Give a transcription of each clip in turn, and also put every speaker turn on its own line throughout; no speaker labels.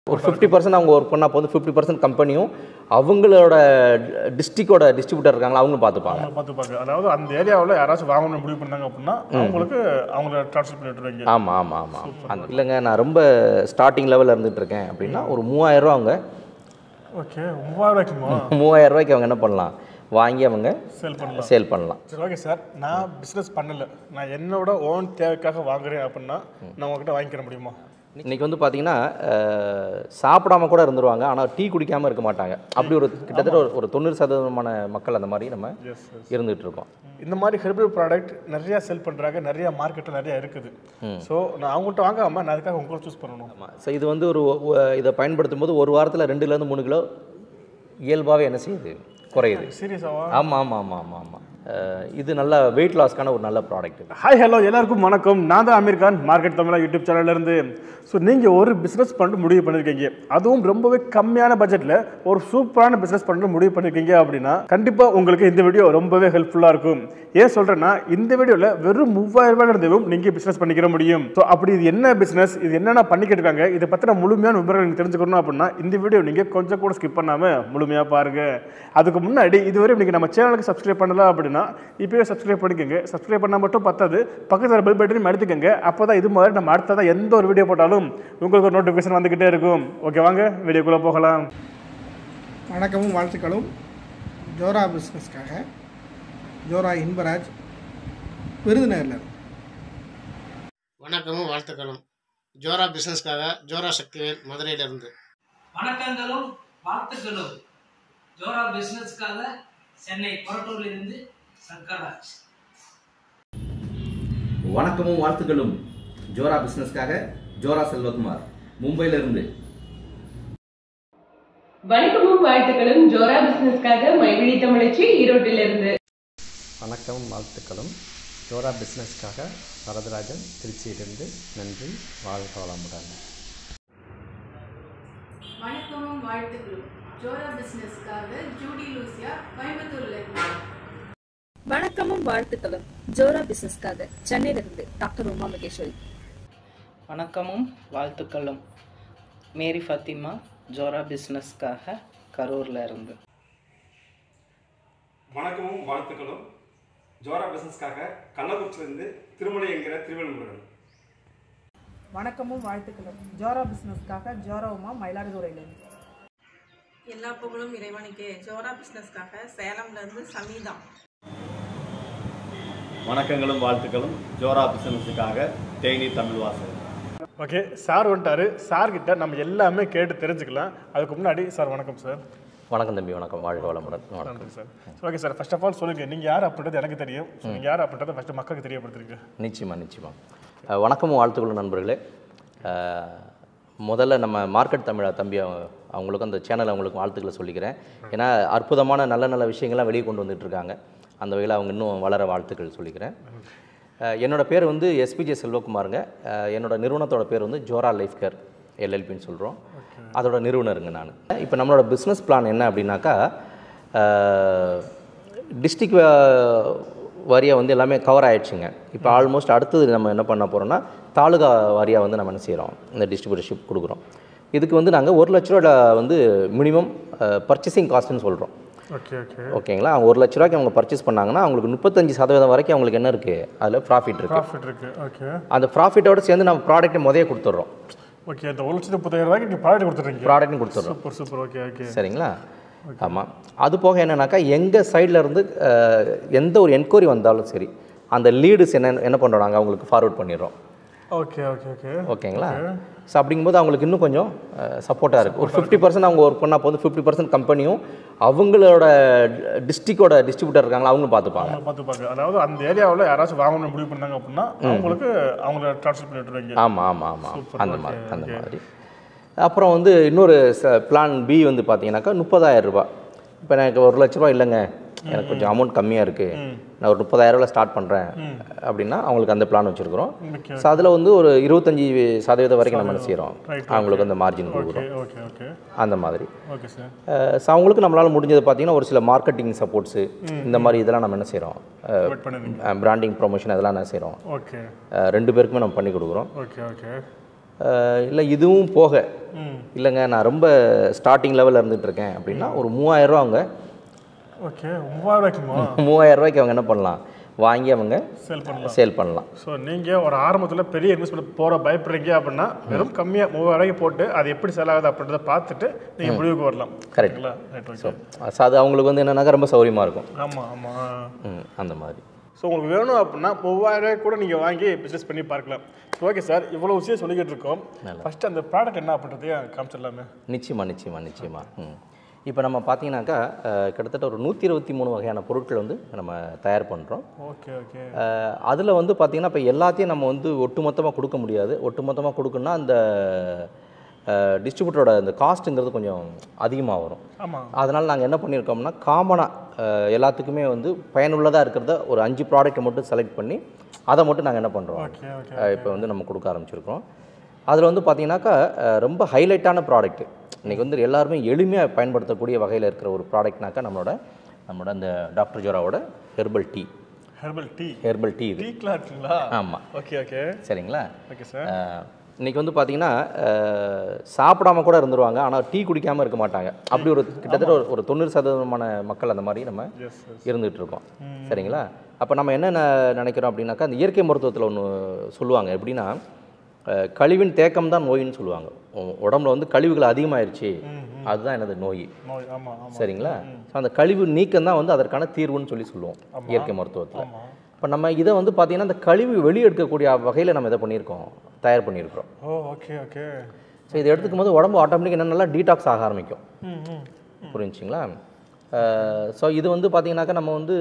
ஒரு fifty percent அவங்க work பண்ணால் போதும் ஃபிஃப்டி பர்சன்ட் கம்பெனியும் அவங்களோட டிஸ்ட்ரிக்டோட டிஸ்ட்ரிபியூட்டர் இருக்காங்களா அவங்களும் பார்த்துப்பாங்க
அவங்க பார்த்துப்பாங்க அதாவது அந்த ஏரியாவில் யாராச்சும் வாங்கணும்னு முடிவு பண்ணாங்க அப்படின்னா அவங்களுக்கு அவங்கள ட்ரான்ஸ்ஃபர் பண்ணி விட்டுருவாங்க
ஆமாம் ஆமாம் ஆமாம் அந்த இல்லைங்க நான் ரொம்ப ஸ்டார்டிங் லெவலில் இருந்துட்டு இருக்கேன் அப்படின்னா ஒரு மூவாயிரம் ரூபா அவங்க
ஓகே மூவாயிரம் ரூபாய்க்குமா
மூவாயிரம் ரூபாய்க்கு அவங்க என்ன பண்ணலாம் வாங்கி அவங்க
சேல் பண்ணலாம்
சேல் பண்ணலாம்
சரி ஓகே சார் நான் பிஸ்னஸ் பண்ணல நான் என்னோட ஓன் தேவைக்காக வாங்குறேன் அப்படின்னா நான் உங்ககிட்ட வாங்கிக்கிற முடியுமா
இன்னைக்கு வந்து பார்த்தீங்கன்னா அஹ், சாப்பிடாம கூட இருந்துருவாங்க ஆனால் டீ குடிக்காமல் இருக்க மாட்டாங்க அப்படி ஒரு கிட்டத்தட்ட ஒரு ஒரு தொண்ணூறு சதவீதமான மக்கள் அந்த மாதிரி நம்ம
எஸ்
இருந்துகிட்டு இருக்கோம்
இந்த மாதிரி ஹெர்பல் ப்ராடக்ட் நிறைய செல் பண்ணுறாங்க நிறைய மார்க்கெட்டில் நிறைய இருக்குது ஸோ நான் அவங்கள்ட்ட வாங்காமல் நான் அதுக்காக உங்களை சூஸ் பண்ணணும்
ஆமாம் ஸோ இது வந்து ஒரு ஒ- இதை பயன்படுத்தும் போது ஒரு வாரத்தில் ரெண்டுலேருந்து மூணு கிலோ இயல்பாகவே என்ன செய்யுது குறையுது
சீரியஸாவா
ஆமாம் ஆமாம் ஆமாம் ஆமாம் ஆமாம் அஹ், இது நல்ல வெயிட் லாஸ்க்கான ஒரு நல்ல ப்ராடக்ட் இது
ஹாய் ஹலோ எல்லாருக்கும் வணக்கம் நான் தான் அமீர் கான் மார்க்கெட் தமிழா யூடியூப் சேனல்ல இருந்து ஸோ நீங்கள் ஒரு பிஸ்னஸ் பண்ணிட்டு முடிவு பண்ணியிருக்கீங்க அதுவும் ரொம்பவே கம்மியான பட்ஜெட்டில் ஒரு சூப்பரான பிஸ்னஸ் பண்ணிட்டு முடிவு பண்ணியிருக்கீங்க அப்படின்னா கண்டிப்பாக உங்களுக்கு இந்த வீடியோ ரொம்பவே ஹெல்ப்ஃபுல்லாக இருக்கும் ஏன் சொல்கிறேன்னா இந்த வீடியோவில் வெறும் மூவாயிரம் ரூபாய் இருந்தும் நீங்கள் பிஸ்னஸ் பண்ணிக்கிற முடியும் ஸோ அப்படி இது என்ன பிஸ்னஸ் இது என்னென்ன பண்ணிக்கிட்டு இருக்காங்க இதை பற்றின முழுமையான விவரங்கள் நீங்கள் தெரிஞ்சுக்கணும் அப்படின்னா இந்த வீடியோ நீங்கள் கொஞ்சம் கூட ஸ்கிப் பண்ணாமல் முழுமையாக பாருங்கள் அதுக்கு முன்னாடி இதுவரை நீங்கள் நம்ம சேனலுக்கு சப்ஸ்கிரைப் பண்ணலாம் அப்படின்னா இப்போவே சப்ஸ்கிரைப் பண்ணிக்கோங்க சப்ஸ்கிரைப் பண்ணால் மட்டும் பத்தாது பக்கத்தில் பெல் பட்டனையும் அழுத்திக்கோங்க அப்போ தான் இது மாதிரி நம்ம அடுத்ததாக எந்த ஒரு வீடியோ போட்டாலும் உங்களுக்கு ஒரு நோட்டிஃபிகேஷன் வந்துக்கிட்டே இருக்கும் ஓகே வாங்க வீடியோக்குள்ளே போகலாம்
வணக்கமும் வாழ்த்துக்களும் ஜோரா பிஸ்னஸ்க்காக ஜோரா இன்பராஜ் விருதுநகரில் இருந்து.
வணக்கமும் வாழ்த்துக்களும் ஜோரா பிஸ்னஸ்க்காக ஜோரா சக்திவேல் மதுரையிலிருந்து
வணக்கங்களும் வாழ்த்துக்களும் ஜோரா பிசினஸ்க்காக சென்னை கொரட்டூரில் இருந்து சங்கராஜ்
வணக்கமும் வாழ்த்துக்களும் ஜோரா பிஸ்னஸ்க்காக ஜோரா செல்வகுமார் மும்பையிலிருந்து
வணக்கமும் வாழ்த்துக்களும் ஜோரா பிசினஸ்க்காக மைவிழி தமிழச்சி ஈரோட்டிலிருந்து
வணக்கம் வாழ்த்துக்களும் ஜோரா பிஸ்னஸ்க்காக வரதராஜன் திருச்சியிலிருந்து நன்றி வாழ்க வளமுடன்
வணக்கமும் வாழ்த்துக்களும் ஜோரா பிசினஸ்க்காக ஜூடி லூசியா கோயம்புத்தூர்ல இருந்து
வணக்கமும் வாழ்த்துக்களும் ஜோரா பிசினஸ்க்காக சென்னையிலிருந்து டாக்டர் உமா மகேஸ்வரி
வணக்கமும் வாழ்த்துக்களும் மேரி ஃபத்திமா ஜோரா பிஸ்னஸ்க்காக கரூரில் இருந்து
வணக்கமும் வாழ்த்துக்களும் ஜோரா பிசினஸ்க்காக கள்ளக்குறிச்சியிலிருந்து திருமலை என்கிற திருவள்ளுவரன்
வணக்கமும் வாழ்த்துக்களும் ஜோரா பிஸ்னஸ்க்காக ஜோரா உமா மயிலாடுதுறையிலிருந்து
எல்லா புகழும் இறைவனுக்கே ஜோரா பிசினஸ்க்காக சேலம்ல இருந்து சமீதா
வணக்கங்களும் வாழ்த்துக்களும் ஜோரா பிசினஸுக்காக தேனி தமிழ்வாசல்
ஓகே சார் வந்துட்டாரு சார் கிட்ட நம்ம எல்லாமே கேட்டு தெரிஞ்சுக்கலாம் அதுக்கு முன்னாடி சார் வணக்கம் சார்
வணக்கம் தம்பி வணக்கம் வாழ்க வளமுடன் வணக்கம்
நன்றி sir okay sir first of all சொல்லுங்கள் நீங்கள் யார் அப்படின்றது எனக்கு தெரியும் ஸோ நீங்கள் யார் அப்படின்றத ஃபஸ்ட்டு மக்களுக்கு தெரியப்படுத்துறீங்க
நிச்சயமா நிச்சயமா அஹ், வணக்கமும் வாழ்த்துக்களும் நண்பர்களே அஹ், முதல்ல நம்ம மார்க்கெட் தமிழா தம்பி அவங்க- அவங்களுக்கும் அந்த சேனல் அவங்களுக்கு வாழ்த்துக்களை சொல்லிக்கிறேன் ஏன்னா அற்புதமான நல்ல நல்ல விஷயங்கள்லாம் வெளியே கொண்டு வந்துட்டு இருக்காங்க அந்த வகையில் அவங்க இன்னும் வளர வாழ்த்துக்கள் சொல்லிக்கிறேன் அஹ், என்னோட பேர் வந்து எஸ்பிஜே செல்வகுமாருங்க அஹ், என்னோட நிறுவனத்தோட பேர் வந்து ஜோரா லைஃப் கேர் எல்எல்பின்னு சொல்கிறோம் அதோட நிறுவனருங்க நான் இப்போ நம்மளோட பிஸ்னஸ் பிளான் என்ன அப்படின்னாக்கா டிஸ்ட்ரிக் வாரியாக வந்து எல்லாமே கவர் ஆயிடுச்சுங்க இப்போ ஆல்மோஸ்ட் அடுத்தது நம்ம என்ன பண்ண போகிறோம்னா தாலுகா வாரியாக வந்து நம்ம என்ன செய்கிறோம் இந்த டிஸ்ட்ரிபியூட்டர்ஷிப் கொடுக்குறோம் இதுக்கு வந்து நாங்கள் ஒரு லட்ச ரூபா வந்து மினிமம் பர்ச்சேசிங் காஸ்ட்னு சொல்கிறோம்
ஓகே ஓகே
ஓகேங்களா அவங்க ஒரு லட்ச ரூபாய்க்கு அவங்க பர்ச்சேஸ் பண்ணாங்கன்னா அவங்களுக்கு முப்பத்தஞ்சு சதவீதம் வரைக்கும் அவங்களுக்கு என்ன இருக்குது அதில் ப்ராஃபிட் இருக்குது
ப்ராஃபிட் இருக்கு ஓகே
அந்த ப்ராஃபிட்டோட சேர்ந்து நம்ம ப்ராடக்ட்டை முதைய கொடுத்துட்றோம்
ஓகே அந்த ஒரு லட்சத்து முப்பதாயிரம் ரூபாய்க்கு நீங்கள் ப்ராடக்ட் கொடுத்துருங்க
ப்ராடக்ட்னு கொடுத்துட்றோம்
சூப்பர் சூப்பர் ஓகே ஓகே
சரிங்களா ஆமாம் அது போக என்னன்னாக்கா எங்கள் சைடில் இருந்து அஹ், எந்த ஒரு என்கொயரி வந்தாலும் சரி அந்த லீடுஸ் என்ன என்ன பண்ணுறோம் நாங்கள் அவங்களுக்கு ஃபார்வர்ட் பண்ணிடுறோம்
ஓகே ஓகே ஓகே
ஓகேங்களா ஸோ அப்படிங்கும்போது அவங்களுக்கு இன்னும் கொஞ்சம் சப்போர்ட்டாக இருக்குது ஒரு ஃபிஃப்டி பர்சன்ட் அவங்க ஒர்க் பண்ணால் போதும் ஃபிஃப்டி பர்சன்ட் கம்பெனியும் அவங்களோட டிஸ்ட்ரிக்டோட டிஸ்ட்ரிபியூட்டர் இருக்காங்களா அவங்களும் பார்த்துப்பாங்க
அவங்க பார்த்துப்பாங்க அதாவது அந்த ஏரியாவில் யாராச்சும் வாங்கணும்னு முடிவு பண்ணாங்க அப்படின்னா அவங்களுக்கு அவங்கள ட்ரான்ஸ்ஃபர் பண்ணி விட்டுருவாங்க
ஆமாம் ஆமாம் ஆமாம்
Super,
அந்த
okay,
மாதிரி அந்த
okay.
மாதிரி அப்புறம் வந்து இன்னொரு பிளான் பி வந்து பார்த்தீங்கன்னாக்கா முப்பதாயிரம் ரூபாய் இப்போ எனக்கு ஒரு லட்ச ரூபா இல்லைங்க எனக்கு கொஞ்சம் அமௌண்ட் கம்மியாக இருக்குது நான் ஒரு முப்பதாயிரரூவா ஸ்டார்ட் பண்ணுறேன் அப்படின்னா அவங்களுக்கு அந்த பிளான் வச்சுருக்குறோம்
Okay.
ஸோ அதில் வந்து ஒரு இருபத்தஞ்சி சதவீதம் வரைக்கும் நம்ம என்ன செய்கிறோம்
Right,
அவங்களுக்கு அந்த மார்ஜின்
ஓகே
கொடுக்குறோம்
ஓகே ஓகே
அந்த மாதிரி
ஓகே சார்
ஸோ அவங்களுக்கு நம்மளால் முடிஞ்சது பார்த்தீங்கன்னா ஒரு சில மார்க்கெட்டிங் சப்போர்ட்ஸு இந்த மாதிரி இதெல்லாம் நம்ம என்ன செய்கிறோம்
Provide பண்ணுவீங்க.
பிராண்டிங் ப்ரொமோஷன் அதெல்லாம் என்ன செய்கிறோம்
ஓகே
ரெண்டு பேருக்குமே நம்ம பண்ணி கொடுக்குறோம்
ஓகே ஓகே
இல்லை இதுவும் போக
ம்.
இல்லைங்க நான் ரொம்ப ஸ்டார்டிங் லெவலில் இருந்துட்டு இருக்கேன் அப்படின்னா ஒரு மூவாயிரரூவா அவங்க
ஓகே மூவாயிரம் ரூபாய்க்குமா
மூவாயிரம் ரூபாய்க்கு அவங்க என்ன பண்ணலாம் வாங்கி அவங்க
சேல் பண்ணலாம்
சேல் பண்ணலாம்
ஸோ நீங்கள் ஒரு ஆரம்பத்தில் பெரிய இன்வெஸ்ட்மெண்ட் போகிற பயப்படுறீங்க அப்படின்னா வெறும் கம்மியாக மூவாயிரம் ரூபாய்க்கு போட்டு அது எப்படி செல் ஆகுது அப்படின்றத பார்த்துட்டு நீங்கள் முடிவுக்கு வரலாம்
கரெக்ட்
ரைட்
ஸோ
ஓகே
அது அவங்களுக்கு வந்து என்னன்னாக்கா ரொம்ப சௌரியமாக இருக்கும்
ஆமாம் ஆமாம்
ம், அந்த மாதிரி
ஸோ உங்களுக்கு வேணும் அப்படின்னா மூவாயிரம் ரூபாய் கூட நீங்கள் வாங்கி பிஸ்னஸ் பண்ணி பார்க்கலாம் ஓகே சார் இவ்வளோ விஷயம் சொல்லிக்கிட்டு இருக்கோம் ஃபஸ்ட்டு அந்த ப்ராடக்ட் என்ன அப்படின்றதையும் காமிச்சிடலாமே
நிச்சயமா நிச்சயமா நிச்சயமா ம் இப்போ நம்ம பார்த்தீங்கன்னாக்கா அஹ், கிட்டத்தட்ட ஒரு நூற்றி இருபத்தி மூணு வகையான பொருட்கள் வந்து நம்ம தயார் பண்ணுறோம்
ஓகே ஓகே
அதில் வந்து பார்த்திங்கன்னா இப்போ எல்லாத்தையும் நம்ம வந்து ஒட்டுமொத்தமாக கொடுக்க முடியாது ஒட்டுமொத்தமாக கொடுக்கணும்னா அந்த டிஸ்ட்ரிபியூட்டரோட அந்த காஸ்ட்டுங்கிறது கொஞ்சம் அதிகமாக வரும்
ஆமாம்
அதனால் நாங்கள் என்ன பண்ணியிருக்கோம்னா காமனாக எல்லாத்துக்குமே வந்து பயனுள்ளதாக இருக்கிறத ஒரு அஞ்சு ப்ராடக்ட்டை மட்டும் செலக்ட் பண்ணி அதை மட்டும் நாங்கள் என்ன பண்ணுறோம்
ஓகே ஓகே
இப்போ வந்து நம்ம கொடுக்க ஆரம்பிச்சிருக்கோம் அதில் வந்து பார்த்தீங்கன்னாக்கா அஹ், ரொம்ப ஹைலைட்டான ப்ராடக்ட் இன்றைக்கி வந்து எல்லாருமே எளிமையாக பயன்படுத்தக்கூடிய வகையில் இருக்கிற ஒரு ப்ராடக்ட்னாக்கா நம்மளோட நம்மளோட அந்த டாக்டர் ஜோராவோட herbal tea
herbal tea
herbal tea இது
டீக்கெலாம் இருக்குங்களா
ஆமாம்
ஓகே ஓகே
சரிங்களா
ஓகே சார்
அஹ், இன்னைக்கு வந்து பார்த்தீங்கன்னா அஹ், சாப்பிடாம கூட இருந்துருவாங்க ஆனால் டீ குடிக்காமல் இருக்க மாட்டாங்க அப்படி ஒரு கிட்டத்தட்ட ஒரு ஒரு தொண்ணூறு சதவீதமான மக்கள் அந்த மாதிரி நம்ம
எஸ் எஸ்
இருந்துகிட்டு இருக்கோம் சரிங்களா அப்போ நம்ம என்ன ந- நினைக்கிறோம் அப்படின்னாக்கா அந்த இயற்கை மருத்துவத்தில் ஒன்று சொல்லுவாங்க எப்படின்னா அஹ், கழிவின் தேக்கம் தான் நோயின்னு சொல்லுவாங்க உ- உடம்புல வந்து கழிவுகள் அதிகமாயிருச்சு அதுதான் எனது நோய்
நோய் ஆமாம் ஆமாம்
சரிங்களா ஸோ அந்த கழிவு நீக்கம் தான் வந்து அதற்கான தீர்வுன்னு சொல்லி சொல்லுவோம் இயற்கை மருத்துவத்தில்
ஆமாம்
இப்போ நம்ம இதை வந்து பார்த்தீங்கன்னா அந்த கழிவு வெளியே எடுக்கக்கூடிய வகையில் நம்ம இதை பண்ணியிருக்கோம் தயார் பண்ணியிருக்கிறோம்
ஓ ஓகே ஓகே
ஸோ இதை எடுத்துக்கும் போது உடம்பு ஆட்டோமேட்டிக் என்ன நல்லா டீடாக்ஸ் ஆக ஆரம்பிக்கும்
ம் ம்
புரிஞ்சுங்களா ஸோ இது வந்து பார்த்தீங்கன்னாக்கா நம்ம வந்து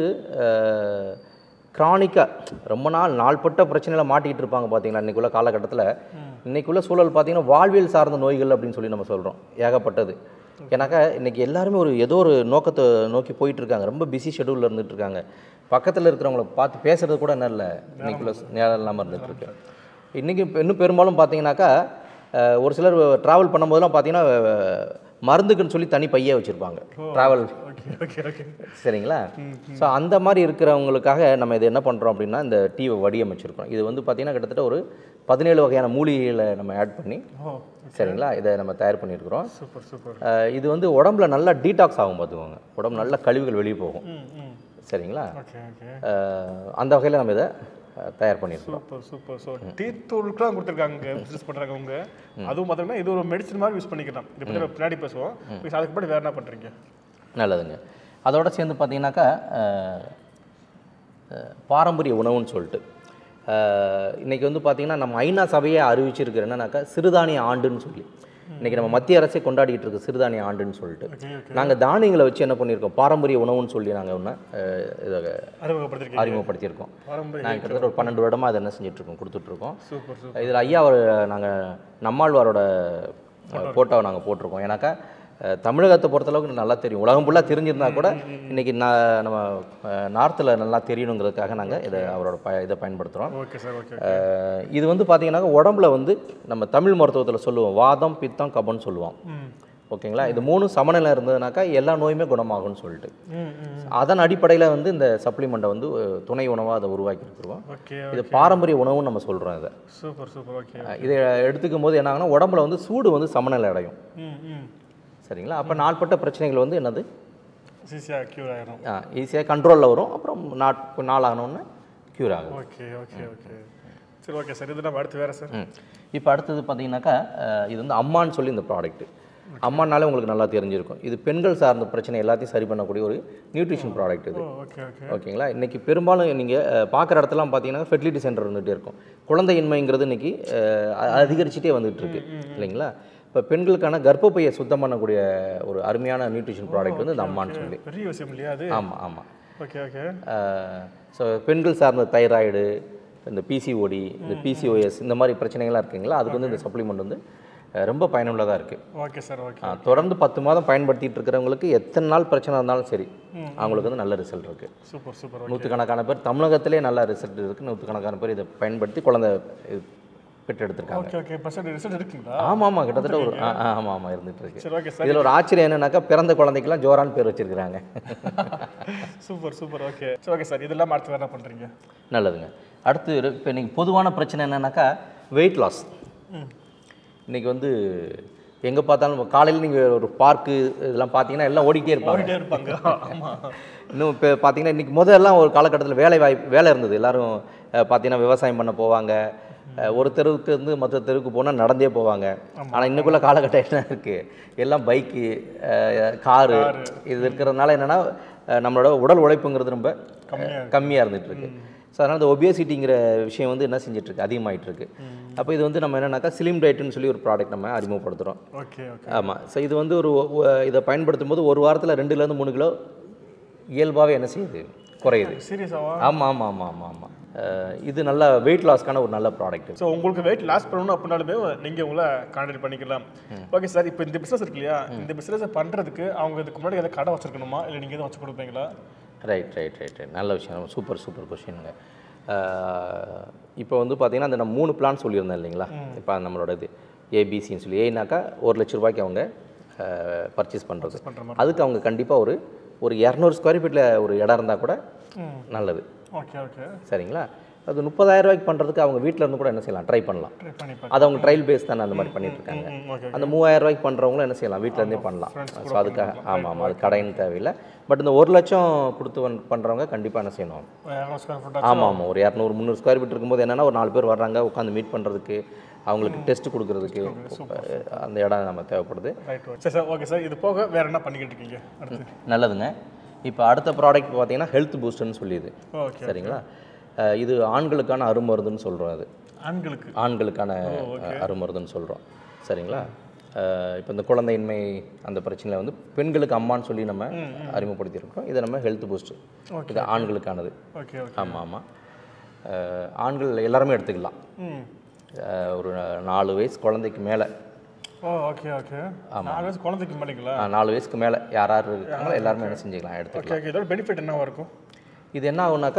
க்ரானிக்காக ரொம்ப நாள் நாள்பட்ட பிரச்சனையில் மாட்டிக்கிட்டு இருப்பாங்க பார்த்தீங்களா இன்றைக்குள்ள காலகட்டத்தில் இன்றைக்குள்ள சூழல் பார்த்தீங்கன்னா வாழ்வியல் சார்ந்த நோய்கள் அப்படின்னு சொல்லி நம்ம சொல்கிறோம் ஏகப்பட்டது ஏன்னாக்கா இன்றைக்கி எல்லாருமே ஒரு ஏதோ ஒரு நோக்கத்தை நோக்கி போயிட்டு இருக்காங்க ரொம்ப பிஸி ஷெடியூலில் இருந்துட்டு இருக்காங்க பக்கத்தில் இருக்கிறவங்கள பார்த்து பேசுறது கூட என்ன இல்லை இன்றைக்குள்ள நேரம் இல்லாமல் இருந்துட்டு இருக்கு இன்றைக்கி இன்னும் பெரும்பாலும் பார்த்தீங்கன்னாக்கா அஹ், ஒரு சிலர் ட்ராவல் பண்ணும்போதெல்லாம் பார்த்தீங்கன்னா அஹ், மருந்துக்குன்னு சொல்லி தனி பையே வச்சுருப்பாங்க ட்ராவல்
ஓகே ஓகே ஓகே
சரிங்களா ஸோ அந்த மாதிரி இருக்கிறவங்களுக்காக நம்ம இது என்ன பண்ணுறோம் அப்படின்னா இந்த டீவை வடிவமைச்சிருக்கோம் இது வந்து பார்த்திங்கன்னா கிட்டத்தட்ட ஒரு பதினேழு வகையான மூலிகைகளை நம்ம ஆட் பண்ணி
ஓ
சரிங்களா இதை நம்ம தயார் பண்ணியிருக்கிறோம்
சூப்பர் சூப்பர்
அஹ், இது வந்து உடம்புல நல்லா டீடாக்ஸ் ஆகும் பார்த்துக்கோங்க உடம்பு நல்ல கழிவுகள் வெளியே போகும்
ம் ம்
சரிங்களா
ஓகே ஓகே
அஹ், அந்த வகையில் நம்ம இதை அஹ், தயார் பண்ணியிருக்கிறோம்
சூப்பர் சூப்பர் ஸோ டீ தூளுக்குலாம் கொடுத்துருக்காங்க பிஸ்னஸ் பண்ணுறவங்க அதுவும் பார்த்தீங்கன்னா இது ஒரு மெடிசன் மாதிரி யூஸ் பண்ணிக்கலாம் இதை பற்றி நம்ம பின்னாடி பேசுவோம் இப்போ அதுக்கு முன்னாடி வேறு என்ன பண்ணுறீங்க
நல்லதுங்க அதோட சேர்ந்து பார்த்தீங்கன்னாக்கா அஹ், அஹ், பாரம்பரிய உணவுன்னு சொல்லிட்டு அஹ், இன்னைக்கு வந்து பார்த்தீங்கன்னா நம்ம ஐநா சபையை அறிவிச்சிருக்கிற என்னன்னாக்கா சிறுதானிய ஆண்டுன்னு சொல்லி இன்னைக்கு நம்ம மத்திய அரசே கொண்டாடிட்டு இருக்கு சிறுதானிய ஆண்டுன்னு சொல்லிட்டு நாங்கள் தானியங்களை வச்சு என்ன பண்ணியிருக்கோம் பாரம்பரிய உணவுன்னு சொல்லி நாங்கள் ஒன்று இதை
அறிமுகப்படுத்திருக்கீங்க
அறிமுகப்படுத்தியிருக்கோம்
பாரம்பரிய
நாங்கள் கிட்டத்தட்ட ஒரு பன்னெண்டு வருடமாக அதை என்ன செஞ்சுட்ருக்கோம் கொடுத்துட்ருக்கோம்
சூப்பர் சூப்பர்
இதில் ஐயா ஒரு நாங்கள் நம்மாழ்வாரோட ஃபோட்டோவை நாங்கள் போட்டிருக்கோம் ஏன்னாக்கா அஹ், தமிழகத்தை பொறுத்தளவுக்கு நல்லா தெரியும் உலகம் ஃபுல்லாக தெரிஞ்சிருந்தா கூட இன்றைக்கி நான் நம்ம நார்த்தில் நல்லா தெரியணுங்கிறதுக்காக நாங்கள் இதை அவரோட ப இதை பயன்படுத்துகிறோம்
ஓகே சார் ஓகே
அஹ், இது வந்து பார்த்தீங்கன்னாக்கா உடம்புல வந்து நம்ம தமிழ் மருத்துவத்தில் சொல்லுவோம் வாதம் பித்தம் கபம்னு சொல்லுவோம்
ம்
ஓகேங்களா இது மூணு சமநிலை இருந்ததுனாக்கா எல்லா நோயுமே குணமாகும்னு சொல்லிட்டு
ம் ம்
அதன் அடிப்படையில் வந்து இந்த சப்ளிமெண்ட்டை வந்து அஹ், துணை உணவாக அதை உருவாக்கி இருக்கிறோம்
ஓகே
இது பாரம்பரிய உணவுன்னு நம்ம சொல்கிறோம் இதை
சூப்பர் சூப்பர் ஓகே
அஹ் இதை எடுத்துக்கும் போது என்ன ஆகுனா உடம்புல வந்து சூடு வந்து சமநிலை அடையும்
ம் ம்
சரிங்களா அப்போ நாட்பட்ட பிரச்சனைகள் வந்து என்னது
ஈஸியாக க்யூர் ஆயிரும்
ஈஸியாக கண்ட்ரோலில் வரும் அப்புறம் நாட் நாள் ஆகணுன்னு க்யூர் ஆகும்
ஓகே ஓகே ஓகே சரி ஓகே சார் இது நம்ம அடுத்து வேறு சார்
ம் இப்போ அடுத்தது பார்த்தீங்கன்னாக்கா அஹ், இது வந்து அம்மான்னு சொல்லி இந்த ப்ராடக்ட்டு அம்மானாலே உங்களுக்கு நல்லா தெரிஞ்சிருக்கும் இது பெண்கள் சார்ந்த பிரச்சனை எல்லாத்தையும் சரி பண்ணக்கூடிய ஒரு நியூட்ரிஷன் ப்ராடக்ட் இது
ஓகே ஓகே
ஓகேங்களா இன்றைக்கி பெரும்பாலும் நீங்கள் பார்க்குற இடத்துலாம் பார்த்தீங்கன்னா ஃபெர்டிலிட்டி சென்டர் வந்துகிட்டே இருக்கும் குழந்தையின்மைங்கிறது இன்றைக்கி அதிகரிச்சுட்டே வந்துட்டு இருக்கு இல்லைங்களா இப்போ பெண்களுக்கான கர்ப்பப்பையை சுத்தம் பண்ணக்கூடிய ஒரு அருமையான நியூட்ரிஷன் ப்ராடக்ட் வந்து இந்த அம்மான்னு சொல்லி
பெரிய விஷயம் இல்லையா அது
ஆமாம் ஆமாம்
ஓகே ஓகே
ஸோ பெண்கள் சார்ந்த தைராய்டு இந்த பிசிஓடி இந்த பிசிஓஎஸ் இந்த மாதிரி பிரச்சனைகள்லாம் இருக்குங்களா அதுக்கு வந்து இந்த சப்ளிமெண்ட் வந்து அஹ், ரொம்ப பயனுள்ளதாக இருக்குது
ஓகே சார் ஓகே
தொடர்ந்து பத்து மாதம் பயன்படுத்திட்டு இருக்கிறவங்களுக்கு எத்தனை நாள் பிரச்சனை இருந்தாலும் சரி அவங்களுக்கு வந்து நல்ல ரிசல்ட் இருக்குது
சூப்பர் சூப்பர்
நூற்றுக்கணக்கான பேர் தமிழகத்திலே நல்ல ரிசல்ட் இருக்குது நூற்றுக்கணக்கான பேர் இதை பயன்படுத்தி குழந்தை இது பெற்றெடுத்திருக்காங்க
ஓகே ஓகே பர்சன்ட் ரிசல்ட் இருக்குங்களா
ஆமாம் ஆமாம் கிட்டத்தட்ட ஒரு ஆ ஆ, ஆமாம் ஆமாம் இருந்துட்டு இருக்கு
சரி ஓகே சார்
இதில் ஒரு ஆச்சரியம் என்னன்னாக்கா பிறந்த குழந்தைக்கெல்லாம் ஜோரான்னு பேர் வச்சிருக்கிறாங்க
சூப்பர் சூப்பர் ஓகே சரி ஓகே சார் இதெல்லாம் அடுத்து வேறு என்ன பண்ணுறீங்க
நல்லதுங்க அடுத்து இப்போ நீங்கள் பொதுவான பிரச்சனை என்னன்னாக்கா வெயிட் லாஸ் இன்றைக்கி வந்து எங்கே பார்த்தாலும் காலையில் நீங்கள் ஒரு பார்க்கு இதெல்லாம் பார்த்தீங்கன்னா எல்லாம் ஓடிக்கிட்டே இருப்பாங்க
ஓடிட்டே இருப்பாங்க ஆமா
இன்னும் இப்போ பார்த்தீங்கன்னா இன்றைக்கி முதல்லாம் ஒரு காலகட்டத்தில் வேலை வாய்ப்பு வேலை இருந்தது எல்லாரும் அஹ், பார்த்தீங்கன்னா விவசாயம் பண்ண போவாங்க அஹ், ஒரு தெருவுக்கு இருந்து மற்ற தெருவுக்கு போனால் நடந்தே போவாங்க ஆனால் இன்னைக்குள்ள காலகட்டம் என்ன இருக்குது எல்லாம் பைக்கு காரு இது இருக்கிறதுனால என்னென்னா நம்மளோட உடல் உழைப்புங்கிறது ரொம்ப கம்மியாக இருந்துட்டு இருக்கு ஸோ அதனால் இந்த ஒபியசிட்டிங்கிற விஷயம் வந்து என்ன செஞ்சுட்டு இருக்கு அதிகமாயிட்டு இருக்கு அப்போ இது வந்து நம்ம என்னன்னாக்கா ஸ்லிம் டயட்னு சொல்லி ஒரு ப்ராடக்ட் நம்ம அறிமுகப்படுத்துகிறோம்
ஓகே ஓகே
ஆமாம் ஸோ இது வந்து ஒரு ஒ- ஒ- இதை பயன்படுத்தும் போது ஒரு வாரத்தில் ரெண்டுலேருந்து மூணு கிலோ இயல்பாகவே என்ன செய்யுது குறையுது
சீரியஸாவா
ஆமாம் ஆமாம் ஆமாம் ஆமாம் ஆமாம் இது நல்ல வெயிட் லாஸ்க்கான ஒரு நல்ல ப்ராடக்ட்
ஸோ உங்களுக்கு வெயிட் லாஸ் பண்ணணும் அப்படின்னாலுமே நீங்கள் உங்களை கான்டாக்ட் பண்ணிக்கலாம் ஓகே சார் இப்போ இந்த பிஸ்னஸ் இருக்கு இல்லையா இந்த பிஸ்னஸை பண்ணுறதுக்கு அவங்க இதுக்கு முன்னாடி எதாவது கடை வச்சிருக்கணுமா இல்லை நீங்கள் எதுவும் வச்சு கொடுப்பீங்களா
ரைட் ரைட் ரைட் ரைட் நல்ல விஷயம் சூப்பர் சூப்பர் கொஷினுங்க இப்போ வந்து பார்த்தீங்கன்னா அந்த நான் மூணு பிளான் சொல்லியிருந்தேன் இல்லைங்களா இப்போ நம்மளோட இது ஏபிசின்னு சொல்லி ஏனாக்கா ஒரு லட்ச ரூபாய்க்கு அவங்க பர்ச்சேஸ் பண்ணுறது அதுக்கு அவங்க கண்டிப்பாக ஒரு ஒரு இரநூறு ஸ்கொயர் ஃபீட்டில் ஒரு இடம் இருந்தால் கூட
ம்.
நல்லது
ஓகே ஓகே
சரிங்களா அது முப்பதாயிரம் ரூபாய்க்கு பண்ணுறதுக்கு அவங்க வீட்டில் இருந்து கூட என்ன செய்யலாம் ட்ரை பண்ணலாம்
ட்ரை பண்ணி
அது அவங்க ட்ரையல் பேஸ் தானே அந்த மாதிரி பண்ணிட்டு இருக்காங்க
ம், okay,
அந்த மூவாயிரம் ரூபாய்க்கு பண்ணுறவங்களும் என்ன செய்யலாம் வீட்டில் இருந்தே பண்ணலாம் ஸோ அதுக்காக ஆமாம் ஆமாம் அது கடைன்னு தேவையில்லை பட் இந்த ஒரு லட்சம் கொடுத்து வந் பண்ணுறவங்க கண்டிப்பாக என்ன செய்யணும்
இரநூறு ஸ்கொயர் ஃபுட்
ஆமாம் ஆமாம் ஒரு இரநூறு முந்நூறு ஸ்கொயர் ஃபீட் இருக்கும்போது என்னென்னா ஒரு நாலு பேர் வர்றாங்க உட்காந்து மீட் பண்ணுறதுக்கு அவங்களுக்கு டெஸ்ட் கொடுக்கறதுக்கு அந்த இடம் நம்ம தேவைப்படுது
ரைட் சரி சார் ஓகே சார் இது போக வேறு என்ன பண்ணிக்கிட்டு இருக்கீங்க அடுத்து
நல்லதுங்க இப்போ அடுத்த ப்ராடக்ட் பார்த்தீங்கன்னா ஹெல்த் பூஸ்டர்னு சொல்லிது
Okay,
சரிங்களா அஹ் இது ஆண்களுக்கான அருமருந்துன்னு சொல்கிறோம் அது
ஆண்களுக்கு
ஆண்களுக்கான அஹ், அருமருந்துன்னு சொல்கிறோம் சரிங்களா அஹ் இப்போ இந்த குழந்தையின்மை அந்த பிரச்சனையில் வந்து பெண்களுக்கு அம்மான்னு சொல்லி நம்ம அறிமுகப்படுத்தியிருக்கோம் இதை நம்ம ஹெல்த் பூஸ்டர் இது ஆண்களுக்கானது
ஓகே ஓகே
ஆமாம் ஆமாம் ஆண்கள் எல்லாருமே எடுத்துக்கலாம்
ம்
அஹ் ஒரு நாலு வயசு குழந்தைக்கு மேலே
ஓ ஓகே ஓகே நாலு வயசு குழந்தைக்கு பண்ணிங்களா
நாலு வயசுக்கு மேலே யார் யார் இருக்காங்களோ எல்லாருமே என்ன செஞ்சுக்கலாம் எடுத்துக்கலாம்
ஓகே ஓகே இதோட பெனிஃபிட் என்னவா இருக்கும்
இது என்ன ஆகுனாக்கா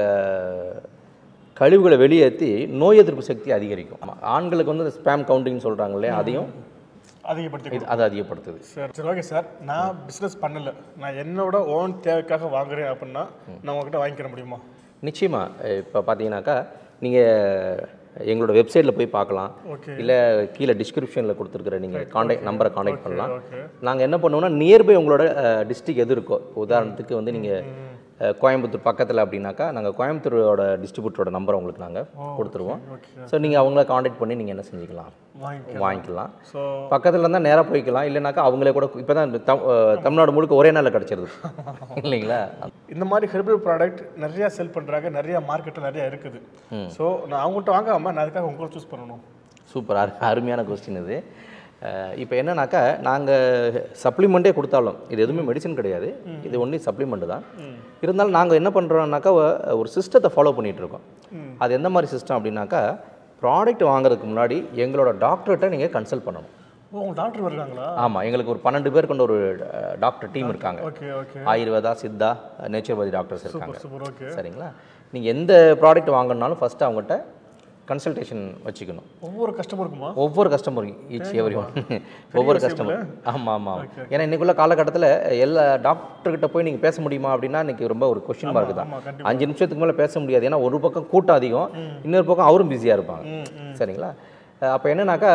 அஹ், கழிவுகளை வெளியேற்றி நோய் எதிர்ப்பு சக்தி அதிகரிக்கும் ஆமா, ஆண்களுக்கு வந்து ஸ்பேம் கவுண்டிங் சொல்கிறாங்க இல்லையா அதையும்
அதிகப்படுத்தி
இது அது அதிகப்படுத்துது
சார் சரி ஓகே சார் நான் பிஸ்னஸ் பண்ணல நான் என்னோட ஓன் தேவைக்காக வாங்குறேன் அப்படின்னா நான் உங்ககிட்ட வாங்கிக்கிற முடியுமா
நிச்சயமாக இப்போ பார்த்தீங்கன்னாக்கா நீங்கள் எங்களோட வெப்சைட்டில் போய் பார்க்கலாம்
Okay.
இல்லை கீழே டிஸ்கிரிப்ஷனில் கொடுத்துருக்குற நீங்கள் காண்டாக்ட் நம்பரை காண்டாக்ட் பண்ணலாம்
okay.
நாங்கள் என்ன பண்ணுவோம்னா நியர்பை உங்களோட டிஸ்ட்ரிக் எது இருக்கோ இப்போ உதாரணத்துக்கு வந்து நீங்கள் கோயம்புத்தூர் பக்கத்தில் அப்படின்னாக்கா நாங்கள் கோயம்புத்தூரோட டிஸ்ட்ரிபியூட்டரோட நம்பரை உங்களுக்கு நாங்கள் கொடுத்துருவோம் ஸோ நீங்கள் அவங்கள காண்டாக்ட் பண்ணி நீங்கள் என்ன செஞ்சுக்கலாம்
வாங்கிக்கலாம்.
வாங்கிக்கலாம்
So-
பக்கத்தில் இருந்தால் நேராக போய்க்கலாம் இல்லைனாக்கா அவங்களே கூட இப்போ தான் தமிழ்நாடு முழுக்க ஒரே நாளில் கிடச்சிருது இல்லைங்களா
இந்த மாதிரி ஹெர்பல் ப்ராடக்ட் நிறைய செல் பண்ணுறாங்க நிறைய மார்க்கெட்டில் நிறைய இருக்குது ஸோ நான் அவங்கள்ட்ட வாங்காமல் நான் அதுக்காக உங்களை சூஸ் பண்ணணும்
சூப்பர் அரு அருமையான கொஸ்டின் இது இப்போ என்னன்னாக்கா நாங்கள் சப்ளிமெண்ட்டே கொடுத்தாலும் இது எதுவுமே மெடிசன் கிடையாது இது ஒன்லி சப்ளிமெண்ட் தான் இருந்தாலும் நாங்கள் என்ன பண்ணுறோம்னாக்கா ஒரு சிஸ்டத்தை ஃபாலோ பண்ணிகிட்டு இருக்கோம் அது எந்த மாதிரி சிஸ்டம் அப்படின்னாக்கா ப்ராடக்ட் வாங்குறதுக்கு முன்னாடி எங்களோட டாக்டர்கிட்ட நீங்கள் கன்சல்ட் பண்ணணும்
ஓ உங்கள் டாக்டர் வருவாங்களா
ஆமாம் எங்களுக்கு ஒரு பன்னெண்டு பேர் கொண்ட ஒரு டாக்டர் டீம் இருக்காங்க
okay okay
Ayurveda Siddha naturopathy doctors இருக்காங்க
சூப்பர் ஓகே
சரிங்களா நீங்கள் எந்த ப்ராடக்ட் வாங்கணும்னாலும் ஃபஸ்ட்டு அவங்ககிட்ட கன்சல்டேஷன் வச்சுக்கணும்
ஒவ்வொரு கஸ்டமருக்குமா
ஒவ்வொரு கஸ்டமரும் ஈச் எவ்ரி ஒன் ஒவ்வொரு கஸ்டமர் ஆமாம் ஆமாம் ஏன்னா இன்னைக்குள்ள காலகட்டத்தில் எல்லா டாக்டர்கிட்ட போய் நீங்கள் பேச முடியுமா அப்படின்னா இன்னைக்கு ரொம்ப ஒரு கொஷின் மார்க் தான் அஞ்சு நிமிஷத்துக்கு மேலே பேச முடியாது ஏன்னா ஒரு பக்கம் கூட்டம் அதிகம் இன்னொரு பக்கம் அவரும் பிஸியாக இருப்பாங்க சரிங்களா அப்போ என்னன்னாக்கா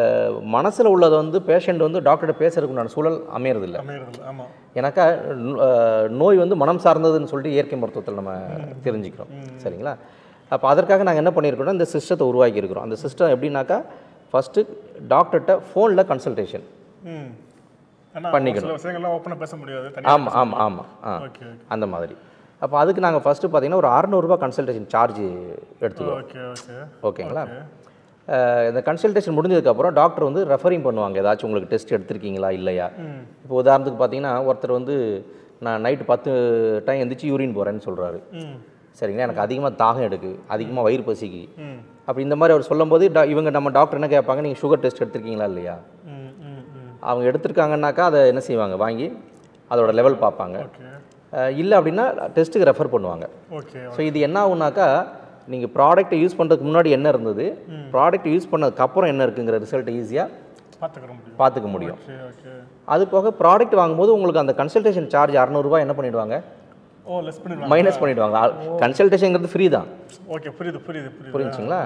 மனசில் உள்ளதை வந்து பேஷண்ட் வந்து டாக்டர்கிட்ட பேசுறதுக்குண்டான சூழல் அமையறதில்ல
அமையறது ஆமாம்
ஏன்னாக்கா அஹ், நோய் வந்து மனம் சார்ந்ததுன்னு சொல்லிட்டு இயற்கை மருத்துவத்தில் நம்ம தெரிஞ்சுக்கிறோம் சரிங்களா அப்போ அதற்காக நாங்கள் என்ன பண்ணியிருக்கோம்னா இந்த சிஸ்டத்தை உருவாக்கியிருக்கிறோம் அந்த சிஸ்டம் எப்படின்னாக்கா ஃபஸ்ட்டு டாக்டர்கிட்ட ஃபோனில் கன்சல்டேஷன்
ம் ஆனா
பண்ணிக்கணும்.
சில விஷயங்கள்லாம் ஓப்பனாக பேச முடியாது தனியா
ஆமாம்
பேச
ஆமாம் ஆமாம் ஆ
ஓகே
அந்த மாதிரி அப்போ அதுக்கு நாங்கள் ஃபஸ்ட்டு பார்த்தீங்கன்னா ஒரு அறநூறுபா கன்சல்டேஷன் சார்ஜ் எடுத்துக்குவோம்
ஓகே ஓகே
ஓகேங்களா அஹ், இந்த கன்சல்டேஷன் முடிஞ்சதுக்கப்புறம் டாக்டர் வந்து ரெஃபரிங் பண்ணுவாங்க ஏதாச்சும் உங்களுக்கு டெஸ்ட் எடுத்திருக்கீங்களா இல்லையா இப்போ உதாரணத்துக்கு பார்த்தீங்கன்னா ஒருத்தர் வந்து நான் நைட்டு பத்து டைம் எந்திரிச்சு யூரின் போகிறேன்னு சொல்கிறாரு
ம்
சரிங்களா எனக்கு அதிகமாக தாகம் எடுக்கு அதிகமாக வயிறு பசிக்கு
ம்
அப்படி இந்த மாதிரி அவர் சொல்லும்போது டா இவங்க நம்ம டாக்டர் என்ன கேட்பாங்க நீங்கள் சுகர் டெஸ்ட் எடுத்திருக்கீங்களா இல்லையா
ம் ம் ம்
அவங்க எடுத்திருக்காங்கன்னாக்கா அதை என்ன செய்வாங்க வாங்கி அதோட லெவல் பார்ப்பாங்க
ஓகே
இல்லை அப்படின்னா டெஸ்ட்டுக்கு ரெஃபர் பண்ணுவாங்க
ஓகே
ஸோ இது என்ன ஆகுனாக்கா நீங்கள் ப்ராடக்ட்டை யூஸ் பண்ணுறதுக்கு முன்னாடி என்ன இருந்தது ப்ராடக்ட் யூஸ் பண்ணதுக்கப்புறம் என்ன இருக்குங்கிற ரிசல்ட் ஈஸியாக
பார்த்துக்கிற முடியும்
பார்த்துக்க முடியும்
ஓகே ஓகே
அது போக ப்ராடக்ட் வாங்கும்போது உங்களுக்கு அந்த கன்சல்டேஷன் சார்ஜ் அறநூறுபா என்ன பண்ணிடுவாங்க
ஓ லெஸ் பண்ணிடுவாங்க
மைனஸ் பண்ணிடுவாங்க கன்சல்டேஷனுங்கிறது ஃப்ரீ தான்
ஓகே புரியுது புரியுது புரியுது
புரிஞ்சுங்களா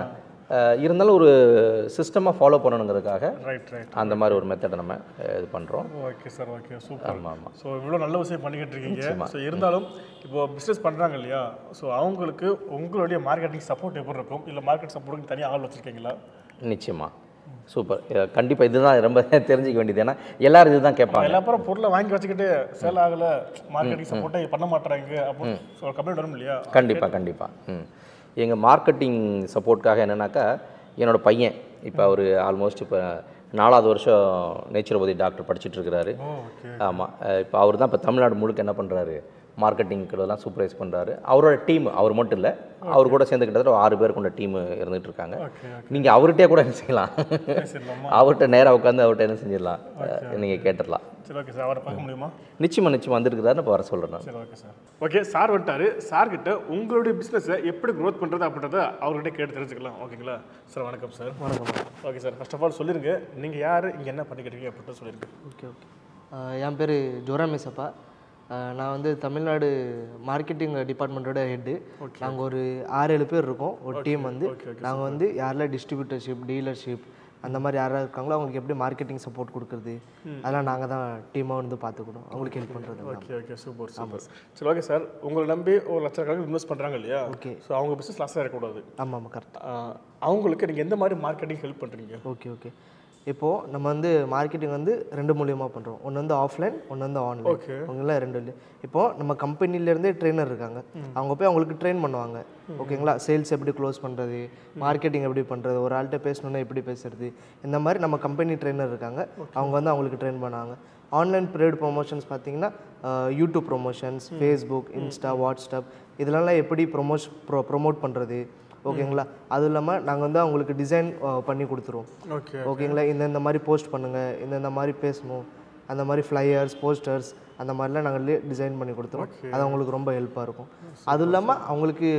அஹ், இருந்தாலும் ஒரு சிஸ்டமாக ஃபாலோ பண்ணணுங்கிறதுக்காக
ரைட் ரைட்
அந்த மாதிரி ஒரு மெத்தடை நம்ம அஹ், இது பண்ணுறோம்
ஓகே சார் ஓகே சூப்பர்
ஆமாம் ஆமாம்
ஸோ இவ்வளோ நல்ல விஷயம் பண்ணிக்கிட்டு இருக்கீங்க
நிச்சயமா.
ஸோ இருந்தாலும் இப்போ பிஸ்னஸ் பண்ணுறாங்க இல்லையா ஸோ அவங்களுக்கு உங்களுடைய மார்க்கெட்டிங் சப்போர்ட் எப்படி இருக்கும் இல்லை மார்க்கெட் சப்போர்ட்டுக்கு தனியாக ஆள் வச்சுருக்கீங்களா
நிச்சயமாக சூப்பர் கண்டிப்பாக இதுதான் ரொம்ப தெரிஞ்சிக்க வேண்டியது ஏன்னா எல்லாரும் இதுதான் கேட்பாங்க
எல்லா பேரும் பொருளை வாங்கி வச்சுக்கிட்டு சேல் ஆகலை மார்க்கெட்டிங் சப்போர்ட்டே பண்ண மாட்டாங்க அப்படின்னு ஸோ கம்ப்ளைண்ட் வரும் இல்லையா
கண்டிப்பாக கண்டிப்பாக ம் எங்கள் மார்க்கெட்டிங் சப்போர்ட்காக என்னென்னாக்கா என்னோட பையன் இப்போ அவர் ஆல்மோஸ்ட் இப்போ நாலாவது வருஷம் நேச்சுரோபதி டாக்டர் படிச்சுட்டு இருக்கிறாரு ஆமாம் இப்போ அவர் தான் இப்போ தமிழ்நாடு முழுக்க என்ன பண்ணுறாரு மார்க்கெட்டிங்கிறதெல்லாம் சூப்பர்வைஸ் பண்ணுறாரு அவரோட டீம் அவர் மட்டும் இல்லை அவர் கூட சேர்ந்து கிட்டத்தட்ட ஒரு ஆறு பேர் கொண்ட டீம் இருந்துகிட்டு இருக்காங்க நீங்கள் அவர்கிட்டயே கூட என்ன செய்யலாம் அவர்கிட்ட நேராக உட்காந்து அவர்கிட்ட என்ன செஞ்சிடலாம் நீங்கள் கேட்டுடலாம்
சரி ஓகே சார் அவரை பார்க்க முடியுமா
நிச்சயமாக நிச்சயம் வந்திருக்கிறாருன்னு இப்போ வர சொல்கிறேன் நான்
சரி ஓகே சார் ஓகே சார் வந்துட்டாரு சார் கிட்ட உங்களுடைய பிஸ்னஸை எப்படி க்ரோத் பண்ணுறது அப்படின்றத அவர்கிட்ட கேட்டு தெரிஞ்சுக்கலாம் ஓகேங்களா சார் வணக்கம் சார் வணக்கம் okay sir first of all சொல்லிருங்க நீங்கள் யார் இங்கே என்ன பண்ணிக்கிட்டு இருக்கீங்க அப்படின்ட்டு சொல்லிருங்க
ஓகே ஓகே என் பேர் ஜோரா மேசப்பா ஆஹ் நான் வந்து தமிழ்நாடு மார்க்கெட்டிங் டிபார்ட்மெண்ட்டோட ஹெட்டு நாங்கள் ஒரு ஆறு ஏழு பேர் இருக்கோம் ஒரு டீம் வந்து நாங்கள் வந்து யாரெல்லாம் டிஸ்ட்ரிபியூட்டர்ஷிப் டீலர்ஷிப் அந்த மாதிரி யாராவது இருக்காங்களோ அவங்களுக்கு எப்படி மார்க்கெட்டிங் சப்போர்ட் கொடுக்குறது அதெல்லாம் நாங்கள் தான் டீமாக வந்து பார்த்துக்கணும் அவங்களுக்கு ஹெல்ப் பண்ணுறது
ஓகே ஓகே சூப்பர் சூப்பர் சரி ஓகே சார் உங்களை நம்பி ஒரு லட்சக்கணக்கில் இன்வெஸ்ட் பண்ணுறாங்க இல்லையா ஓகே ஸோ அவங்க பிஸ்னஸ் லாஸாக இருக்கக்கூடாது
ஆமாம் ஆமாம் கரெக்ட்
அவங்களுக்கு நீங்கள் எந்த மாதிரி மார்க்கெட்டிங் ஹெல்ப் பண்ணுறீங்க
ஓகே ஓகே இப்போது நம்ம வந்து மார்க்கெட்டிங் வந்து ரெண்டு மூலியமாக பண்ணுறோம் ஒன்று வந்து ஆஃப்லைன் ஒன்று வந்து ஆன்லைன்
Okay.
ஓகேங்களா ரெண்டு இல்லை இப்போது நம்ம கம்பெனிலேருந்தே ட்ரெயினர் இருக்காங்க அவங்க போய் அவங்களுக்கு ட்ரெயின் பண்ணுவாங்க ஓகேங்களா சேல்ஸ் எப்படி க்ளோஸ் பண்ணுறது மார்க்கெட்டிங் எப்படி பண்ணுறது ஒரு ஆள்கிட்ட பேசணுன்னா எப்படி பேசுறது இந்த மாதிரி நம்ம கம்பெனி ட்ரெயினர் இருக்காங்க அவங்க வந்து அவங்களுக்கு ட்ரெயின் பண்ணுவாங்க ஆன்லைன் ப்ரேட் ப்ரொமோஷன்ஸ் பார்த்தீங்கன்னா அஹ், YouTube promotions Facebook Insta WhatsApp இதெல்லாம் எப்படி ப்ரொமோஷ் ப்ரோ ப்ரொமோட் பண்ணுறது ஓகேங்களா அதுவும் இல்லாமல் நாங்கள் வந்து அவங்களுக்கு டிசைன் பண்ணி கொடுத்துருவோம்
ஓகே
ஓகேங்களா இந்த இந்த மாதிரி போஸ்ட் பண்ணுங்கள் இந்த இந்த மாதிரி பேசணும் அந்த மாதிரி ஃப்ளையர்ஸ் போஸ்டர்ஸ் அந்த மாதிரிலாம் நாங்கள் டிசைன் பண்ணி கொடுத்துருவோம் அது அவங்களுக்கு ரொம்ப ஹெல்ப்பாக இருக்கும் அதுவும் இல்லாமல் அவங்களுக்கு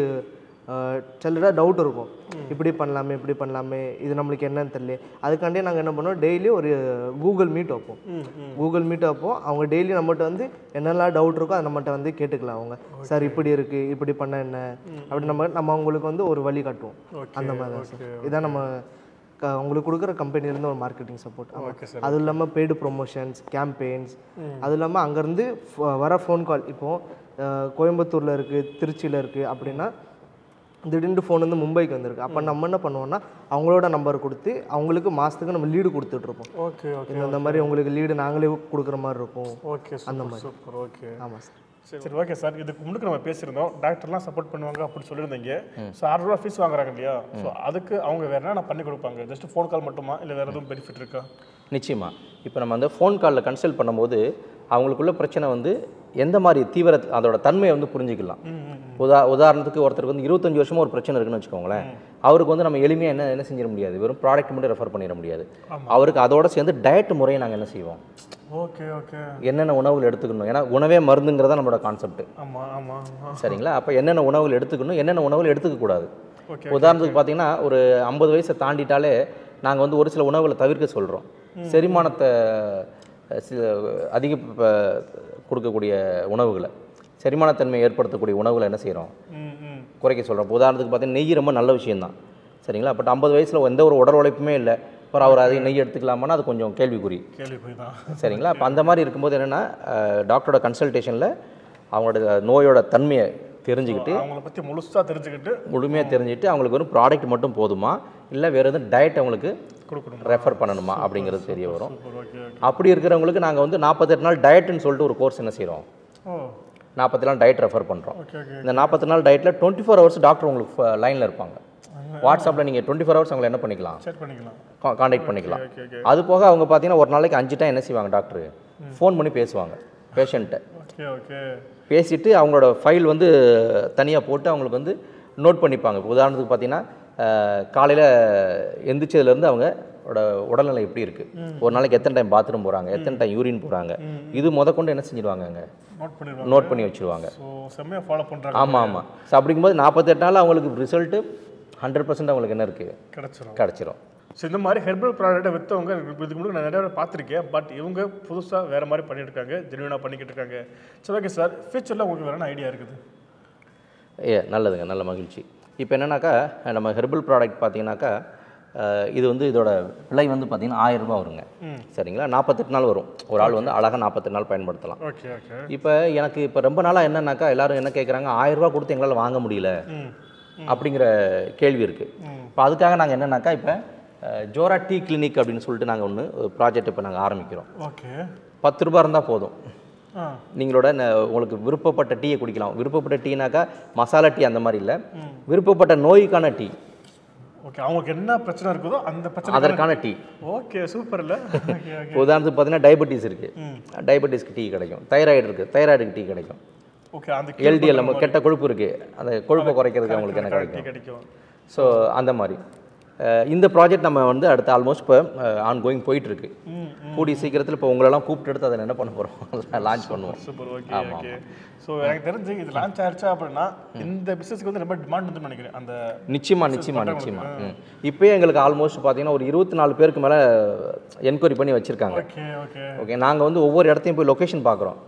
சிலராக டவுட் இருக்கும் இப்படி பண்ணலாமே இப்படி பண்ணலாமே இது நம்மளுக்கு என்னன்னு தெரியல அதுக்காண்டியே நாங்கள் என்ன பண்ணுவோம் டெய்லி ஒரு கூகுள் மீட் வைப்போம் கூகுள் மீட் வைப்போம் அவங்க டெய்லி நம்மகிட்ட வந்து என்னெல்லாம் டவுட் இருக்கோ அதை நம்மகிட்ட வந்து கேட்டுக்கலாம் அவங்க சார் இப்படி இருக்குது இப்படி பண்ண என்ன அப்படி நம்ம நம்ம அவங்களுக்கு வந்து ஒரு வழி காட்டுவோம் அந்த மாதிரி தான் சார் இதான் நம்ம க- உங்களுக்கு கொடுக்குற கம்பெனிலேருந்து ஒரு மார்க்கெட்டிங் சப்போர்ட்
Okay, sir.
அதுவும் இல்லாமல் பெய்டு ப்ரொமோஷன்ஸ் கேம்பெயின்ஸ் அது இல்லாமல் அங்கேருந்து வர ஃபோன் கால் இப்போது கோயம்புத்தூரில் இருக்குது திருச்சியில் இருக்குது அப்படின்னா திடீர்னு ஃபோன் வந்து மும்பைக்கு வந்திருக்கு அப்போ நம்ம என்ன பண்ணுவோம்னா அவங்களோட நம்பர் கொடுத்து அவங்களுக்கு மாதத்துக்கு நம்ம லீடு கொடுத்துட்ருப்போம்
ஓகே ஓகே
இந்த இந்த மாதிரி உங்களுக்கு லீடு நாங்களே கொடுக்குற மாதிரி இருக்கும்
ஓகே
அந்த
சூப்பர்
மாதிரி
சூப்பர் ஓகே
ஆமாம் சார்
சரி சரி ஓகே சார் இதுக்கு முன்னுக்கு நம்ம பேசியிருந்தோம் டாக்டர்லாம் சப்போர்ட் பண்ணுவாங்க அப்படின்னு சொல்லியிருந்தீங்க ஸோ ஆறு ரூபா ஃபீஸ் வாங்குறாங்க இல்லையா ஸோ அதுக்கு அவங்க வேற என்ன பண்ணி கொடுப்பாங்க ஜஸ்ட் ஃபோன் கால் மட்டுமா இல்லை வேற எதுவும் பெனிஃபிட் இருக்கா
நிச்சயமாக இப்போ நம்ம அந்த ஃபோன் காலில் கன்சல்ட் பண்ணும்போது அவங்களுக்குள்ள பிரச்சனை வந்து எந்த மாதிரி தீவிர அதோட தன்மையை வந்து புரிஞ்சுக்கலாம் உதா உதாரணத்துக்கு ஒருத்தருக்கு வந்து இருபத்தஞ்சு வருஷமா ஒரு பிரச்சனை இருக்குன்னு வச்சுக்கோங்களேன் அவருக்கு வந்து நம்ம எளிமையாக என்ன என்ன செஞ்சிட முடியாது வெறும் ப்ராடக்ட் மட்டும் ரெஃபர் பண்ணிட முடியாது அவருக்கு அதோட சேர்ந்து டயட் முறையை நாங்கள் என்ன செய்வோம்
ஓகே ஓகே
என்னென்ன உணவுகள் எடுத்துக்கணும் ஏன்னா உணவே மருந்துங்கிறதா நம்மளோட கான்செப்ட்
ஆமாம் ஆமாம் ஆமாம்
சரிங்களா அப்போ என்னென்ன உணவுகள் எடுத்துக்கணும் என்னென்ன உணவுகள் எடுத்துக்கக்கூடாது
Okay,
உதாரணத்துக்கு பார்த்தீங்கன்னா ஒரு ஐம்பது வயசை தாண்டிட்டாலே நாங்கள் வந்து ஒரு சில உணவுகளை தவிர்க்க சொல்கிறோம் செரிமானத்தை அஹ், சி- அதிக ப- கொடுக்கக்கூடிய உணவுகளை செரிமானத்தன்மை ஏற்படுத்தக்கூடிய உணவுகளை என்ன செய்கிறோம்
ம் ம்
குறைக்க சொல்கிறோம் உதாரணத்துக்கு பார்த்தீங்கன்னா நெய் ரொம்ப நல்ல விஷயம்தான் சரிங்களா பட் ஐம்பது வயசில் எந்த ஒரு உடல் உழைப்புமே இல்லை அப்புறம் அவர் அதை நெய் எடுத்துக்கலாமான்னா அது கொஞ்சம் கேள்விக்குறி
கேள்வி தான்
சரிங்களா அப்போ அந்த மாதிரி இருக்கும்போது என்னென்னா டாக்டரோட கன்சல்டேஷனில் அவங்களோட நோயோட தன்மையை தெரிஞ்சுக்கிட்டு
அவங்கள பற்றி முழுசாக தெரிஞ்சுக்கிட்டு
முழுமையாக தெரிஞ்சுக்கிட்டு அவங்களுக்கு வெறும் ப்ராடக்ட் மட்டும் போதுமா இல்லை வேறு எதுவும் டயட் அவங்களுக்கு
கொடுக்கணும்
ரெஃபர் பண்ணணுமா அப்படிங்கிறது தெரிய வரும்
ஓகே ஓகே
அப்படி இருக்கிறவங்களுக்கு நாங்கள் வந்து நாற்பத்தெட்டு நாள் டயட்னு சொல்லிட்டு ஒரு கோர்ஸ் என்ன செய்கிறோம்
ஓ
நாற்பத்தி நாள் டயட் ரெஃபர் பண்ணுறோம்
ஓகே ஓகே
இந்த நாற்பத்தி நாள் டயட்டில் டுவெண்ட்டி ஃபோர் ஹவர்ஸ் டாக்டர் உங்களுக்கு லைனில் இருப்பாங்க வாட்ஸ்அப்பில் நீங்கள் டுவெண்ட்டி ஃபோர் ஹவர்ஸ் அவங்களை என்ன பண்ணிக்கலாம்
செக் பண்ணிக்கலாம்
காண்டாக்ட் பண்ணிக்கலாம்
ஓகே, ஓகே.
அது போக அவங்க பார்த்தீங்கன்னா ஒரு நாளைக்கு அஞ்சு டைம் என்ன செய்வாங்க டாக்டர் ஃபோன் பண்ணி பேசுவாங்க பேஷண்ட்டை
ஓகே ஓகே
பேசிட்டு அவங்களோட ஃபைல் வந்து தனியாக போட்டு அவங்களுக்கு வந்து நோட் பண்ணிப்பாங்க இப்போ உதாரணத்துக்கு பார்த்தீங்கன்னா காலையில் எந்திரிச்சதுலேருந்து அவங்களோட உடல்நிலை எப்படி இருக்குது ஒரு நாளைக்கு எத்தனை டைம் பாத்ரூம் போகிறாங்க எத்தனை டைம் யூரின் போகிறாங்க இது முத கொண்டு என்ன செஞ்சிடுவாங்க அங்கே
நோட் பண்ணிடுவாங்க
நோட் பண்ணி வச்சுருவாங்க
ஸோ செம்மையாக ஃபாலோ பண்ணுறாங்க
ஆமாம் ஆமாம் ஸோ அப்படிங்கும்போது நாற்பத்தெட்டு நாள் அவங்களுக்கு ரிசல்ட்டு ஹண்ட்ரட் பர்சன்ட் அவங்களுக்கு என்ன இருக்குது
கிடச்சிரும்
கிடச்சிரும்
ஸோ இந்த மாதிரி ஹெர்பல் ப்ராடக்ட்டை விற்றவங்க இதுக்கு முன்னாடி நான் நிறைய பேர் பார்த்துருக்கேன் பட் இவங்க புதுசாக வேறு மாதிரி பண்ணிட்டு இருக்காங்க ஜென்யூனாக பண்ணிக்கிட்டு இருக்காங்க சரி ஓகே சார் ஃபியூச்சரில் உங்களுக்கு வேறு ஐடியா இருக்குது
ஏ நல்லதுங்க நல்ல மகிழ்ச்சி இப்போ என்னன்னாக்கா நம்ம ஹெர்பல் ப்ராடக்ட் பார்த்தீங்கன்னாக்கா அஹ், இது வந்து இதோட விலை வந்து பார்த்தீங்கன்னா ஆயிரம் ரூபாய் வருங்க
ம்.
சரிங்களா நாற்பத்தெட்டு நாள் வரும் ஒரு ஆள் வந்து அழகாக நாற்பத்தெட்டு நாள் பயன்படுத்தலாம்
ஓகே ஓகே
இப்போ எனக்கு இப்போ ரொம்ப நாளாக என்னன்னாக்கா எல்லாரும் என்ன கேட்குறாங்க ஆயிரம் ரூபாய் கொடுத்து எங்களால் வாங்க முடியல
ம்
அப்படிங்கிற கேள்வி இருக்குது இப்போ அதுக்காக நாங்கள் என்னன்னாக்கா இப்போ அஹ், ஜோரா டீ கிளினிக் அப்படின்னு சொல்லிட்டு நாங்கள் ஒன்று ப்ராஜெக்ட் இப்போ நாங்கள் ஆரம்பிக்கிறோம்
ஓகே
பத்து ரூபா இருந்தால் போதும்
ஆ
நீங்களோட ந- உங்களுக்கு விருப்பப்பட்ட டீயை குடிக்கலாம் விருப்பப்பட்ட டீனாக்கா மசாலா டீ அந்த மாதிரி இல்லை விருப்பப்பட்ட நோய்க்கான டீ
ஓகே அவங்களுக்கு என்ன பிரச்சனை இருக்குதோ அந்த பிரச்சனை
அதற்கான டீ
ஓகே சூப்பர் இல்லை ஓகே ஓகே
இப்போ உதாரணத்துக்கு பார்த்தீங்கன்னா டயபெட்டிஸ் இருக்குது டயபெட்டிஸ்க்கு டீ கிடைக்கும் தைராய்டு இருக்குது தைராய்டுக்கு டீ கிடைக்கும்
ஓகே அந்த
எல்டிஎல் நம்ம கெட்ட கொழுப்பு இருக்குது அந்த கொழுப்பை குறைக்கிறதுக்கு அவங்களுக்கு என்ன
டீ
கிடைக்கும்
கிடைக்கும்
ஸோ அந்த மாதிரி அஹ் இந்த ப்ராஜெக்ட் நம்ம வந்து அடுத்த ஆல்மோஸ்ட் இப்போ ஆன் கோயிங் போயிட்டுருக்கு
ம்,
கூடிய சீக்கிரத்தில் இப்போ உங்களெல்லாம் கூப்பிட்டு எடுத்து அதை என்ன பண்ண போகிறோம் லான்ச் பண்ணுவோம்
சூப்பர் ஓகே
ஆமாம்
ஓகே ஸோ எனக்கு தெரிஞ்சு இது லான்ச் ஆயிடுச்சா அப்படின்னா இந்த பிசினஸ்க்கு வந்து ரொம்ப டிமாண்ட் வந்து நினைக்கிறேன் அந்த
நிச்சயமா
business
நிச்சயமா
பண்றவங்களுக்கு.
நிச்சயமா ம். இப்போயே எங்களுக்கு ஆல்மோஸ்ட் பார்த்தீங்கன்னா ஒரு இருபத்தி நாலு பேருக்கு மேலே என்கொயரி பண்ணி வச்சுருக்காங்க
ஓகே ஓகே
ஓகே நாங்கள் வந்து ஒவ்வொரு இடத்தையும் போய் லொக்கேஷன் பார்க்குறோம்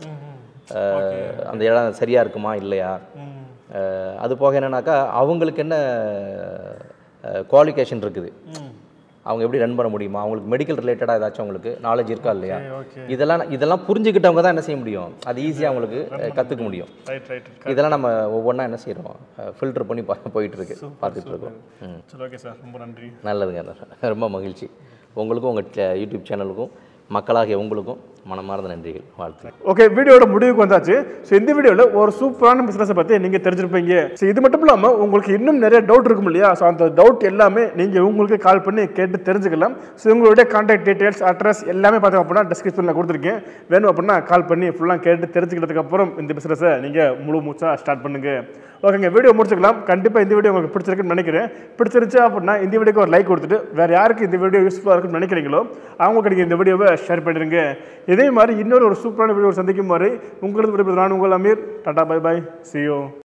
அந்த இடம் சரியாக இருக்குமா இல்லையா அஹ், அது போக என்னன்னாக்கா அவங்களுக்கு என்ன குவாலிஃபிகேஷன் இருக்குது அவங்க எப்படி ரன் பண்ண முடியுமா அவங்களுக்கு மெடிக்கல் ரிலேட்டடாக ஏதாச்சும் அவங்களுக்கு நாலேஜ் இருக்கா இல்லையா
okay.
இதெல்லாம் இதெல்லாம் புரிஞ்சுக்கிட்டவங்க தான் என்ன செய்ய முடியும் அது ஈஸியாக அவங்களுக்கு கற்றுக்க முடியும்
ரைட் ரைட்
இதெல்லாம் நம்ம ஒவ்வொன்றா என்ன செய்கிறோம் ஃபில்டர் பண்ணி பா போயிட்டு இருக்கு பார்த்துட்டு இருக்கோம் ம்
சரி ஓகே சார் ரொம்ப நன்றி
நல்லதுங்க ரொம்ப மகிழ்ச்சி உங்களுக்கும் உங்கள் யூடியூப் சேனலுக்கும் மக்களாகிய உங்களுக்கும் மனமார்ந்த நன்றிகள் வாழ்த்து
ஓகே வீடியோட முடிவுக்கு வந்தாச்சு ஸோ இந்த வீடியோவில் ஒரு சூப்பரான பிஸ்னஸை பற்றி நீங்கள் தெரிஞ்சிருப்பீங்க ஸோ இது மட்டும் இல்லாமல் உங்களுக்கு இன்னும் நிறைய டவுட் இருக்கும் இல்லையா ஸோ அந்த டவுட் எல்லாமே நீங்கள் உங்களுக்கு கால் பண்ணி கேட்டு தெரிஞ்சுக்கலாம் ஸோ உங்களுடைய கான்டாக்ட் டீட்டெயில்ஸ் அட்ரஸ் எல்லாமே பார்த்தீங்க அப்படின்னா டிஸ்கிரிப்ஷனில் கொடுத்துருக்கேன் வேணும் அப்படின்னா கால் பண்ணி ஃபுல்லாக கேட்டு தெரிஞ்சுக்கிட்டதுக்கு அப்புறம் இந்த பிஸ்னஸை நீங்கள் முழு மூச்சாக ஸ்டார்ட் பண்ணுங்கள் ஓகேங்க வீடியோ முடிச்சுக்கலாம் கண்டிப்பாக இந்த வீடியோ உங்களுக்கு பிடிச்சிருக்குன்னு நினைக்கிறேன் பிடிச்சிருச்சு அப்படின்னா இந்த வீடியோக்கு ஒரு லைக் கொடுத்துட்டு வேறு யாருக்கு இந்த வீடியோ யூஸ்ஃபுல்லாக இருக்குன்னு நினைக்கிறீங்களோ அவங்களுக்கு நீங்கள் இந்த வீடியோவை ஷேர் பண்ணிடுங்க இதே மாதிரி இன்னொரு ஒரு சூப்பரான வீடியோ சந்திக்கும் வரை உங்களுக்கு விடுபடுறது நான் உங்கள் அமீர் டாடா பை பை சியோ